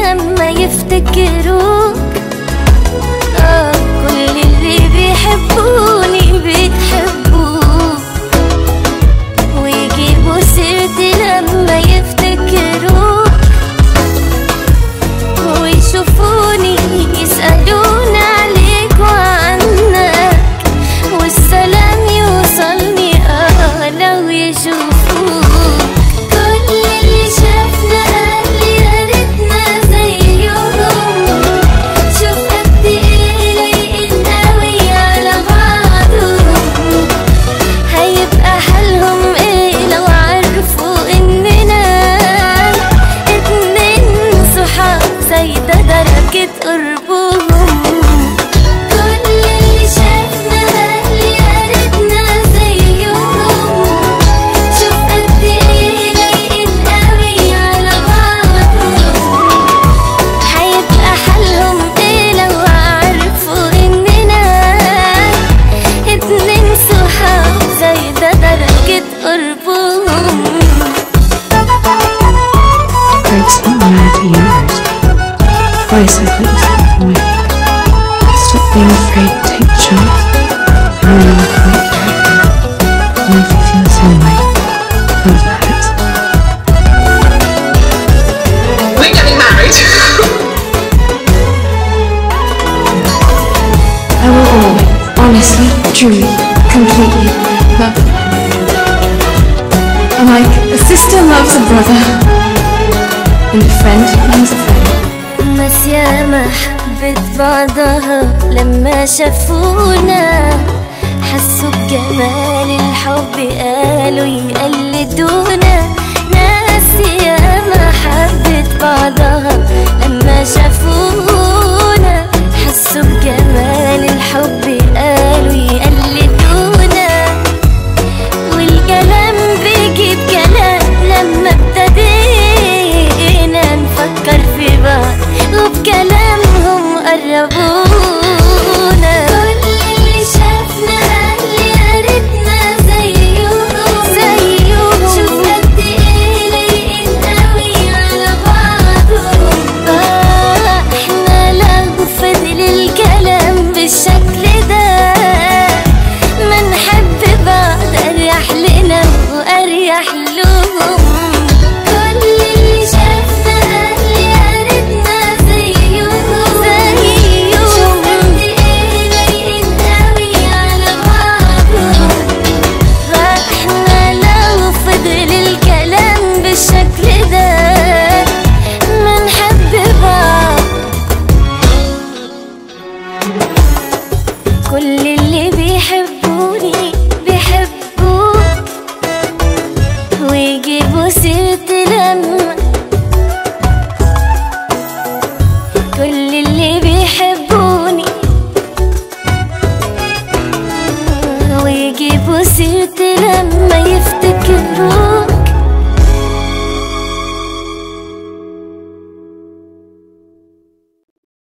لما يفتكروك آه كل اللي بيحبوني بيحبوك ويجيبوا سيرتي لما يفتكروك ويشوفوني يسألون عليك وعنك والسلام يوصلني اه لو يشوفوك كل اللي شافنا قال يا ريتنا زيهم شوف قد ايه لايقين قوي على بعضهم هيبقى حالهم ايه لو عرفوا اننا اتنين صحاب زي ده درجة قربهم كل اللي شافنا قال يا ريتنا زيهم شوف قد ايه لايقين قوي على بعضهم هيبقى حالهم ايه لو عرفوا اننا اتنين صحاب زي ده درجة قربهم breaks the humanity universe. Why is it that you step away? Stop being afraid to take the chance. I know you quite care. And if you feel the same way, those matters. We're getting married. I will always, honestly, truly, completely love you. And like a sister loves a brother, and a friend loves a friend. ناس ياما حبت بعضها لما شافونا حسوا بجمال الحب قالوا يقلدونا ناس ياما حبت بعضها لما شافونا حسوا بجمال الحب قالوا يقلدونا والكلام بيجيب كلام لما ابتدينا نفكر في بعض وبكلامهم قربونا كل اللي شافنا قال يا ريتنا زيهم زيهم شوف قد ايه لايقين قوي على بعضهم آه احنا لو فضل الكلام بالشكل ده ما نحب بعض اريح لنا واريح لهم كل اللي شافنا قال يا ريتنا زيهم زيهم شوف قد ايه لايقين قوي على بعضهم فاحنا لو فضل الكلام بالشكل ده ما نحب بعض كل اللي بيحبوني بيحبوك ويجيبوا سيرتي لما كل اللي بيحبوني ويجيبوا سيرتي لما